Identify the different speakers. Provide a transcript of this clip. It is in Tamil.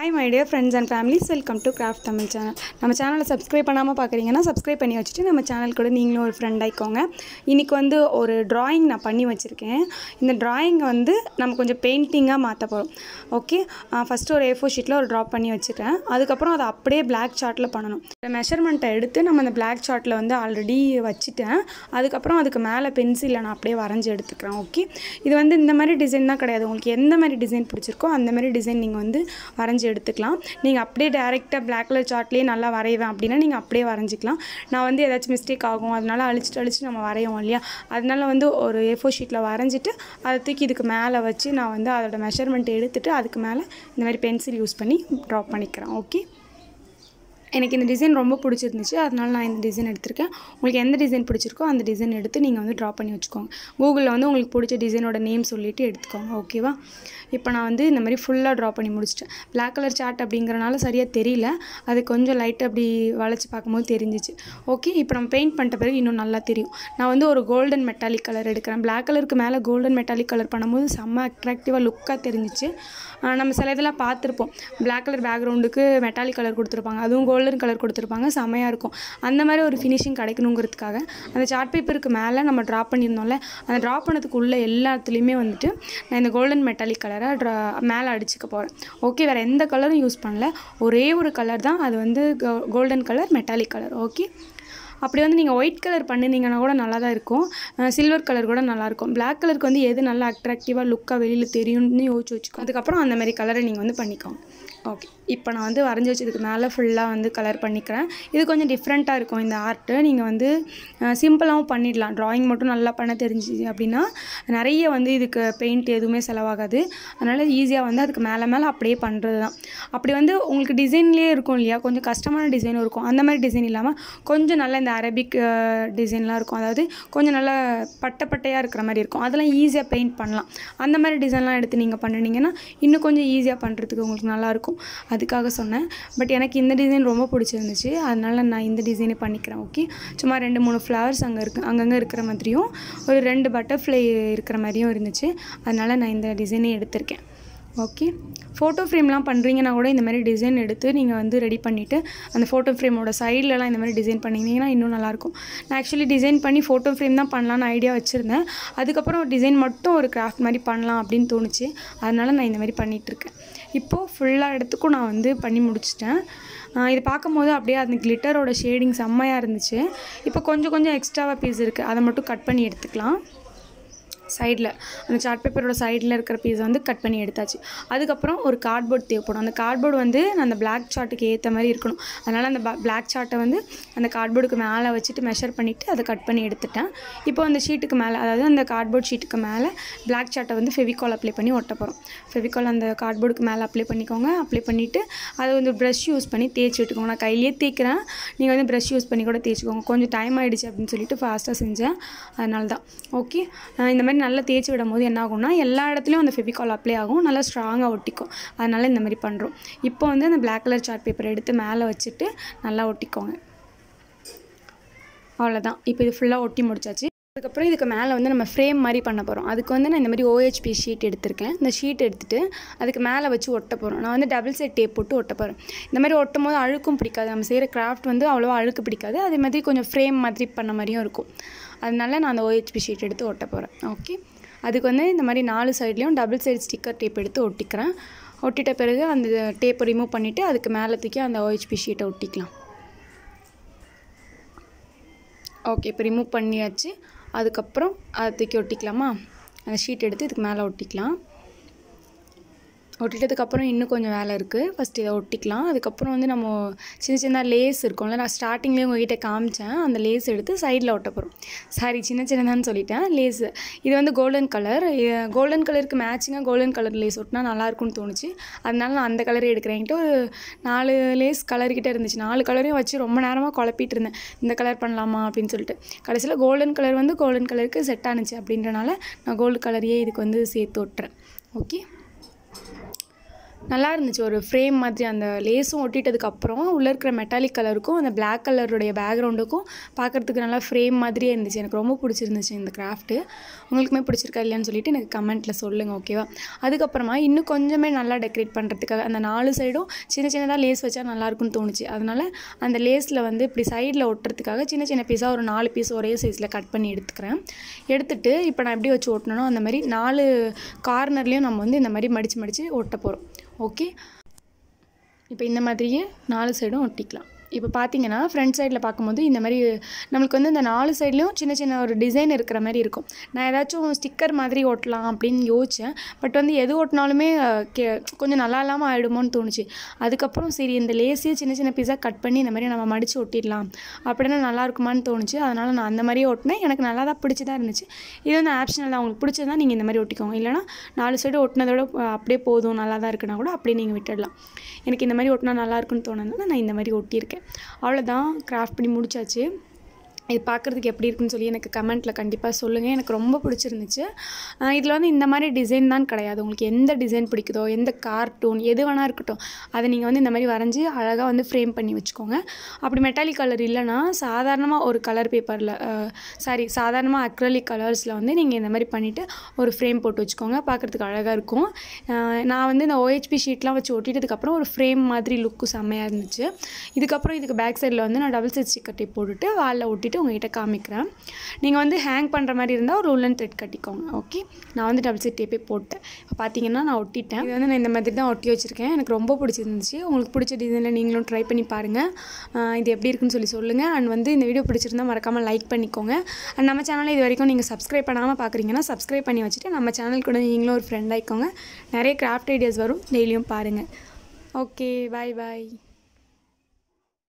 Speaker 1: hi my dear friends and families welcome to craft Tamil channel நம்ம சேனலை சப்ஸ்கிரைப் பண்ணாமல் பார்க்குறீங்கன்னா சப்ஸ்கிரைப் பண்ணி வச்சுட்டு நம்ம சேனல் கூட நீங்களும் ஒரு ஃப்ரெண்ட் ஆயிக்கோங்க இன்றைக்கி வந்து ஒரு drawing நான் பண்ணி வச்சுருக்கேன் இந்த drawing வந்து நம்ம கொஞ்சம் பெயிண்டிங்காக மாற்ற போகிறோம் ஓகே ஃபஸ்ட்டு ஒரு ஏ ஃபோர் ஷீட்டில் ஒரு ட்ராப் பண்ணி வச்சுட்டேன் அதுக்கப்புறம் அதை அப்படியே பிளாக் சார்ட்டில் பண்ணணும் மெஷர்மெண்ட்டை எடுத்து நம்ம அந்த பிளாக் சார்ட்டில் வந்து ஆல்ரெடி வச்சுட்டேன் அதுக்கப்புறம் அதுக்கு மேலே பென்சிலில் நான் அப்படியே வரைஞ்சி எடுத்துக்கிறேன் ஓகே இது வந்து இந்த மாதிரி டிசைன் தான் கிடையாது உங்களுக்கு எந்த மாதிரி டிசைன் பிடிச்சிருக்கோ அந்த மாதிரி டிசைன் நீங்கள் வந்து வரைஞ்சி எடுத்துக்கலாம் நீங்கள் அப்படியே டேரெக்டாக பிளாக் கலர் சார்ட்லேயே நல்லா வரைவேன் அப்படின்னா நீங்கள் அப்படியே வரைஞ்சிக்கலாம் நான் வந்து ஏதாச்சும் மிஸ்டேக் ஆகும் அதனால அழிச்சிட்டு அழிச்சு நம்ம வரையோம் இல்லையா அதனால வந்து ஒரு ஏ ஃபோர் ஷீட்டில் வரைஞ்சிட்டு அதை தூக்கி இதுக்கு மேலே வச்சு நான் வந்து அதோட மெஷர்மெண்ட் எடுத்துட்டு அதுக்கு மேலே இந்த மாதிரி பென்சில் யூஸ் பண்ணி ட்ரா பண்ணிக்கிறேன் ஓகே எனக்கு இந்த டிசைன் ரொம்ப பிடிச்சிருந்துச்சு அதனால நான் இந்த டிசைன் எடுத்திருக்கேன் உங்களுக்கு எந்த டிசைன் பிடிச்சிருக்கோ அந்த டிசைன் எடுத்து நீங்கள் வந்து ட்ரா பண்ணி வச்சுக்கோங்க கூகுளில் வந்து உங்களுக்கு பிடிச்ச டிசைனோட நேம் சொல்லிவிட்டு எடுத்துக்கோங்க ஓகேவா இப்போ நான் வந்து இந்த மாதிரி ஃபுல்லாக ட்ரா பண்ணி முடிச்சிட்டேன் பிளாக் கலர் சார்ட் அப்படிங்கிறனால சரியாக தெரியல அது கொஞ்சம் லைட் அப்படி வளைச்சி பார்க்கும்போது தெரிஞ்சிச்சு ஓகே இப்போ நம்ம பெயிண்ட் பண்ணிட்ட பிறகு இன்னும் நல்லா தெரியும் நான் வந்து ஒரு கோல்டன் மெட்டாலிக் கலர் எடுக்கிறேன் பிளாக் கலருக்கு மேலே கோல்டன் மெட்டாலிக் கலர் பண்ணும்போது செம்ம அட்ராக்டிவாக லுக்காக தெரிஞ்சிச்சு ஆஹ் நம்ம சில இதெல்லாம் பார்த்துருப்போம் பிளாக் கலர் பேக்ரவுண்டுக்கு மெட்டாலிக் கலர் கொடுத்துருப்பாங்க அதுவும் கோல்டன் கலர் கொடுத்துருப்பாங்க செம்மையாக இருக்கும் அந்த மாதிரி ஒரு ஃபினிஷிங் கிடைக்கணுங்கிறதுக்காக அந்த சார்ட் பேப்பருக்கு மேலே நம்ம ட்ரா பண்ணியிருந்தோம்ல அந்த ட்ரா பண்ணதுக்கு உள்ள எல்லாத்துலேயுமே வந்துட்டு நான் இந்த கோல்டன் மெட்டாலிக் கலரை ட்ரா மேலே அடிச்சுக்க போகிறேன் ஓகே வேறு எந்த கலரும் யூஸ் பண்ணல ஒரே ஒரு கலர் தான் அது வந்து golden colour metallic colour okay அப்படி வந்து நீங்கள் ஒயிட் கலர் பண்ணினீங்கன்னா கூட நல்லா தான் இருக்கும் சில்வர் கலர் கூட நல்லாயிருக்கும் Black கலருக்கு வந்து எது நல்லா அட்ராக்டிவாக லுக்காக வெளியில் தெரியும்னு யோசிச்சு வச்சுக்கோ அதுக்கப்புறம் அந்த மாதிரி கலரை நீங்கள் வந்து பண்ணிக்கோங்க ஓகே இப்போ நான் வந்து வரைஞ்சி வச்சதுக்கு மேலே ஃபுல்லாக வந்து கலர் பண்ணிக்கிறேன் இது கொஞ்சம் டிஃப்ரெண்ட்டாக இருக்கும் இந்த ஆர்ட்டு நீங்கள் வந்து சிம்பிளாகவும் பண்ணிடலாம் ட்ராயிங் மட்டும் நல்லா பண்ண தெரிஞ்சு அப்படின்னா நிறைய வந்து இதுக்கு பெயிண்ட் எதுவுமே செலவாகாது அதனால் ஈஸியாக வந்து அதுக்கு மேலே மேலே அப்படியே பண்ணுறது தான் அப்படி வந்து உங்களுக்கு டிசைன்லேயே இருக்கும் இல்லையா கொஞ்சம் கஷ்டமான டிசைனும் இருக்கும் அந்த மாதிரி டிசைன் இல்லாமல் கொஞ்சம் நல்ல இந்த அரபிக் டிசைன்லாம் இருக்கும் அதாவது கொஞ்சம் நல்ல பட்டை பட்டையாக இருக்கிற மாதிரி இருக்கும் அதெல்லாம் ஈஸியாக பெயிண்ட் பண்ணலாம் அந்த மாதிரி டிசைன்லாம் எடுத்து நீங்கள் பண்ணினீங்கன்னா இன்னும் கொஞ்சம் ஈஸியாக பண்ணுறதுக்கு உங்களுக்கு நல்லாயிருக்கும் அதுக்காக சொன்னேன் பட் எனக்கு இந்த டிசைன் ரொம்ப பிடிச்சிருந்துச்சு அதனால் நான் இந்த டிசைனே பண்ணிக்கிறேன் ஓகே சும்மா ரெண்டு மூணு ஃப்ளவர்ஸ் அங்கே இருக்கு அங்கங்கே இருக்கிற மாதிரியும் ஒரு ரெண்டு பட்டர்ஃப்ளை இருக்கிற மாதிரியும் இருந்துச்சு அதனால் நான் இந்த டிசைனே எடுத்திருக்கேன் ஓகே ஃபோட்டோ ஃப்ரேம்லாம் பண்ணுறீங்கன்னா கூட இந்த மாதிரி டிசைன் எடுத்து நீங்கள் வந்து ரெடி பண்ணிவிட்டு அந்த ஃபோட்டோ ஃப்ரேமோட சைட்லலாம் இந்த மாதிரி டிசைன் பண்ணிங்கன்னா இன்னும் நல்லாயிருக்கும் நான் ஆக்சுவலி டிசைன் பண்ணி ஃபோட்டோ ஃப்ரேம் தான் பண்ணலான்னு ஐடியா வச்சுருந்தேன் அதுக்கப்புறம் டிசைன் மட்டும் ஒரு கிராஃப்ட் மாதிரி பண்ணலாம் அப்படின்னு தோணுச்சு அதனால் நான் இந்த மாதிரி பண்ணிகிட்ருக்கேன் இப்போது ஃபுல்லாக இடத்துக்கும் நான் வந்து பண்ணி முடிச்சிட்டேன் ஆஹ் இது பார்க்கும்போது அப்படியே அந்த கிளிட்டரோட ஷேடிங் செம்மையாக இருந்துச்சு இப்போ கொஞ்சம் கொஞ்சம் எக்ஸ்ட்ராவாக பீஸ் இருக்குது அதை மட்டும் கட் பண்ணி எடுத்துக்கலாம் சைடில் அந்த சார்ட் பேப்பரோட சைடில் இருக்கிற பீஸை வந்து கட் பண்ணி எடுத்தாச்சு அதுக்கப்புறம் ஒரு கார்ட்போர்ட் தேவைப்படும் அந்த கார்ட்போர்டு வந்து அந்த பிளாக் சார்ட்டுக்கு ஏற்ற மாதிரி இருக்கணும் அதனால் அந்த பிளாக் சார்ட்டை வந்து அந்த கார்ட்போர்டுக்கு மேலே வச்சுட்டு மெஷர் பண்ணிவிட்டு அதை கட் பண்ணி எடுத்துட்டேன் இப்போ அந்த ஷீட்டுக்கு மேலே அதாவது அந்த கார்ட்போர்ட் ஷீட்டுக்கு மேலே பிளாக் சார்ட்டை வந்து ஃபெவிகால் அப்ளை பண்ணி ஒட்ட போகிறோம் ஃபெவிகால் அந்த கார்ட்போர்டுக்கு மேலே அப்ளை பண்ணிக்கோங்க அப்ளை பண்ணிவிட்டு அதை வந்து ப்ரஷ் யூஸ் பண்ணி தேய்ச்சி விட்டுக்கோங்க நான் கையிலேயே தேய்க்கிறேன் நீங்கள் வந்து ப்ரஷ் யூஸ் பண்ணி கூட தேய்ச்சிக்கோங்க கொஞ்சம் டைம் ஆகிடுச்சு அப்படின்னு சொல்லிட்டு ஃபாஸ்ட்டாக செஞ்சேன் அதனால தான் ஓகே இந்த மாதிரி நல்லா தேய்ச்சி விடும் போது என்ன ஆகும்னா எல்லா இடத்துலையும் அந்த ஃபெவிகால் அப்ளை ஆகும் நல்லா ஸ்ட்ராங்காக ஒட்டிக்கும் அதனால் இந்த மாதிரி பண்ணுறோம் இப்போ வந்து அந்த பிளாக் கலர் சார்ட் பேப்பர் எடுத்து மேலே வச்சுட்டு நல்லா ஒட்டிக்கோங்க அவ்வளோதான் இப்போ இது ஃபுல்லாக ஒட்டி முடிச்சாச்சு அதுக்கப்புறம் இதுக்கு மேலே வந்து நம்ம ஃப்ரேம் மாதிரி பண்ண போகிறோம் அதுக்கு வந்து நான் இந்த மாதிரி ஓஹெச்பி ஷீட் எடுத்திருக்கேன் இந்த ஷீட் எடுத்துகிட்டு அதுக்கு மேலே வச்சு ஒட்ட போகிறோம் நான் வந்து டபுள் சைட் டேப் போட்டு ஒட்ட போகிறேன் இந்த மாதிரி ஒட்டும் போது அழுக்கும் பிடிக்காது நம்ம செய்கிற கிராஃப்ட் வந்து அவ்வளோவா அழுக்கு பிடிக்காது அதே மாதிரி கொஞ்சம் ஃப்ரேம் மாதிரி பண்ண மாதிரியும் இருக்கும் அதனால நான் அந்த ஓஹெச்பி ஷீட் எடுத்து ஒட்ட போகிறேன் ஓகே அதுக்கு வந்து இந்த மாதிரி நாலு சைட்லேயும் டபுள் சைட் ஸ்டிக்கர் டேப் எடுத்து ஒட்டிக்கிறேன் ஒட்டிட்ட பிறகு அந்த டேப்பை ரிமூவ் பண்ணிவிட்டு அதுக்கு மேலே தூக்கி அந்த ஓஹெச்பி ஷீட்டை ஒட்டிக்கலாம் ஓகே இப்போ ரிமூவ் பண்ணியாச்சு அதுக்கப்புறம் அதை தூக்கி ஒட்டிக்கலாமா அந்த ஷீட் எடுத்து இதுக்கு மேலே ஒட்டிக்கலாம் ஒட்டிட்டதுக்கப்புறம் இன்னும் கொஞ்சம் வேலை இருக்குது ஃபஸ்ட் இதை ஒட்டிக்கலாம் அதுக்கப்புறம் வந்து நம்ம சின்ன சின்ன லேஸ் இருக்கும்ல நான் ஸ்டார்டிங்லேயே உங்ககிட்ட காமிச்சேன் அந்த லேஸ் எடுத்து சைடில் ஒட்ட போகிறோம் சாரி சின்ன சின்னதான்னு சொல்லிட்டேன் லேஸ் இது வந்து கோல்டன் கலர் கோல்டன் கலருக்கு மேட்சிங்காக கோல்டன் கலர் லேஸ் ஒட்டினா நல்லாயிருக்கும்னு தோணுச்சு அதனால நான் அந்த கலரே எடுக்கிறேன் என்கிட்ட ஒரு நாலு லேஸ் கலர்கிட்ட இருந்துச்சு நாலு கலரையும் வச்சு ரொம்ப நேரமாக குழப்பிட்டு இருந்தேன் இந்த கலர் பண்ணலாமா அப்படின்னு சொல்லிட்டு கடைசியில் கோல்டன் கலர் வந்து கோல்டன் கலருக்கு செட் ஆனுச்சு அப்படின்றனால நான் கோல்டு கலரையே இதுக்கு வந்து சேர்த்து ஒட்டுறேன் ஓகே நல்லா இருந்துச்சு ஒரு ஃப்ரேம் மாதிரி அந்த லேஸும் ஒட்டிட்டதுக்கப்புறம் உள்ளே இருக்கிற மெட்டாலிக் கலருக்கும் அந்த பிளாக் கலருடைய பேக்ரவுண்டுக்கும் பார்க்குறதுக்கு நல்லா ஃப்ரேம் மாதிரியே இருந்துச்சு எனக்கு ரொம்ப பிடிச்சிருந்துச்சு இந்த கிராஃப்ட்டு உங்களுக்குமே பிடிச்சிருக்கா இல்லையான்னு சொல்லிட்டு எனக்கு கமெண்ட்டில் சொல்லுங்கள் ஓகேவா அதுக்கப்புறமா இன்னும் கொஞ்சமே நல்லா டெக்கரேட் பண்ணுறதுக்காக அந்த நாலு சைடும் சின்ன சின்னதாக லேஸ் வச்சா நல்லாயிருக்கும்னு தோணுச்சு அதனால் அந்த லேஸில் வந்து இப்படி சைடில் ஒட்டுறதுக்காக சின்ன சின்ன பீஸாக ஒரு நாலு பீஸ் ஒரே சைஸில் கட் பண்ணி எடுத்துக்கிறேன் எடுத்துட்டு இப்போ நான் எப்படி வச்சு ஒட்டணும் அந்த மாதிரி நாலு கார்னர்லேயும் நம்ம வந்து இந்த மாதிரி மடித்து மடித்து ஒட்ட போகிறோம் ஓகே இப்போ இந்த மாதிரியே நாலு சைடும் ஒட்டிக்கலாம் இப்போ பார்த்தீங்கன்னா ஃப்ரண்ட் சைடில் பார்க்கும்போது இந்த மாதிரி நம்மளுக்கு வந்து இந்த நாலு சைட்லேயும் சின்ன சின்ன ஒரு டிசைன் இருக்கிற மாதிரி இருக்கும் நான் ஏதாச்சும் ஸ்டிக்கர் மாதிரி ஒட்டலாம் அப்படின்னு யோசித்தேன் பட் வந்து எது ஒட்டினாலுமே அஹ், கே கொஞ்சம் நல்லா இல்லாமல் ஆகிடுமோன்னு தோணுச்சு அதுக்கப்புறம் சரி இந்த லேஸையும் சின்ன சின்ன பீஸாக கட் பண்ணி இந்த மாதிரி நம்ம மடித்து ஒட்டிடலாம் அப்படின்னா நல்லா இருக்குமான்னு தோணுச்சு அதனால் நான் அந்த மாதிரியே ஒட்டினேன் எனக்கு நல்லா தான் பிடிச்சி தான் இருந்துச்சு இது வந்து ஆப்ஷனல் தான் உங்களுக்கு பிடிச்சதா நீங்கள் இந்த மாதிரி ஒட்டிக்கோங்க இல்லைனா நாலு சைடு ஒட்டினதோட அஹ், அப்படியே போதும் நல்லா தான் இருக்குன்னா கூட அப்படியே நீங்கள் விட்டுடலாம் எனக்கு இந்த மாதிரி ஒட்டினா நல்லா இருக்குன்னு தோணுதுன்னா நான் இந்த மாதிரி ஒட்டியிருக்கேன் அவ்வளோதான் கிராஃப்ட் பண்ணி முடிச்சாச்சு இது பார்க்குறதுக்கு எப்படி இருக்குன்னு சொல்லி எனக்கு கமெண்ட்டில் கண்டிப்பாக சொல்லுங்கள் எனக்கு ரொம்ப பிடிச்சிருந்துச்சு இதில் வந்து இந்த மாதிரி டிசைன் தான் கிடையாது உங்களுக்கு எந்த டிசைன் பிடிக்குதோ எந்த கார்ட்டூன் எது வேணா இருக்கட்டும் அதை நீங்கள் வந்து இந்த மாதிரி வரைஞ்சி அழகாக வந்து ஃப்ரேம் பண்ணி வச்சுக்கோங்க அப்படி மெட்டாலிக் கலர் இல்லைன்னா சாதாரணமாக ஒரு கலர் பேப்பரில் சாரி சாதாரணமாக அக்ரலிக் கலர்ஸில் வந்து நீங்கள் இந்த மாதிரி பண்ணிவிட்டு ஒரு ஃப்ரேம் போட்டு வச்சுக்கோங்க பார்க்குறதுக்கு அழகாக இருக்கும் அஹ் நான் வந்து இந்த OHP ஷீட்லாம் வச்சு ஒட்டிட்டதுக்கப்புறம் ஒரு ஃப்ரேம் மாதிரி லுக்கு செம்மையாக இருந்துச்சு இதுக்கப்புறம் இதுக்கு பேக் சைடில் வந்து நான் டபுள் சைட் ஸ்டிக்கர் டேப் போட்டுட்டு வாலில் ஒட்டிட்டு உங்ககிட்ட காமிக்கிறேன் நீங்கள் வந்து ஹேங் பண்ணுற மாதிரி இருந்தால் ஒரு உள்ளன் த்ரெட் கட்டிக்கோங்க ஓகே நான் வந்து டபுள் சைட் டேப்பே போட்டேன் இப்போ பார்த்தீங்கன்னா நான் ஒட்டிட்டேன் இது வந்து நான் இந்த மாதிரி தான் ஒட்டி வச்சுருக்கேன் எனக்கு ரொம்ப பிடிச்சிருந்துச்சு உங்களுக்கு பிடிச்ச டிசைனில் நீங்களும் ட்ரை பண்ணி பாருங்கள் அஹ் இது எப்படி இருக்குன்னு சொல்லி சொல்லுங்கள் அண்ட் வந்து இந்த வீடியோ பிடிச்சிருந்தா மறக்காமல் லைக் பண்ணிக்கோங்க அண்ட் நம்ம சேனலை இது வரைக்கும் நீங்கள் சப்ஸ்கிரைப் பண்ணாமல் பார்க்குறீங்கன்னா சப்ஸ்கிரைப் பண்ணி வச்சுட்டு நம்ம சேனல் கூட நீங்களும் ஒரு ஃப்ரெண்ட் ஆயிக்கோங்க நிறைய கிராஃப்ட் ஐடியாஸ் வரும் டெய்லியும் பாருங்கள் ஓகே பாய் பாய்